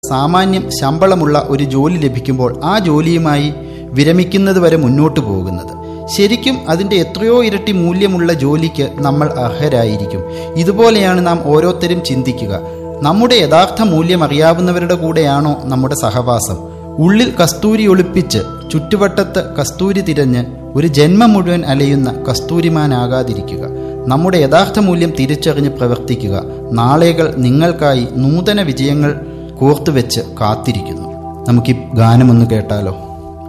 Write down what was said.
സാമാന്യം ശമ്പളമുള്ള ഒരു ജോലി ലഭിക്കുമ്പോൾ ആ ജോലിയുമായി വിരമിക്കുന്നത് വരെ മുന്നോട്ടു പോകുന്നത് ശരിക്കും അതിൻ്റെ എത്രയോ ഇരട്ടി മൂല്യമുള്ള ജോലിക്ക് നമ്മൾ അർഹരായിരിക്കും ഇതുപോലെയാണ് നാം ഓരോരുത്തരും ചിന്തിക്കുക നമ്മുടെ യഥാർത്ഥ മൂല്യം അറിയാവുന്നവരുടെ കൂടെയാണോ നമ്മുടെ സഹവാസം ഉള്ളിൽ കസ്തൂരി ഒളിപ്പിച്ച് ചുറ്റുവട്ടത്ത് കസ്തൂരി തിരഞ്ഞ് ഒരു ജന്മം മുഴുവൻ അലയുന്ന കസ്തൂരിമാനാകാതിരിക്കുക നമ്മുടെ യഥാർത്ഥ മൂല്യം തിരിച്ചറിഞ്ഞ് പ്രവർത്തിക്കുക നാളെകൾ നിങ്ങൾക്കായി നൂതന വിജയങ്ങൾ കോർത്തുവെച്ച് കാത്തിരിക്കുന്നു നമുക്ക് ഈ ഗാനമൊന്ന് കേട്ടാലോ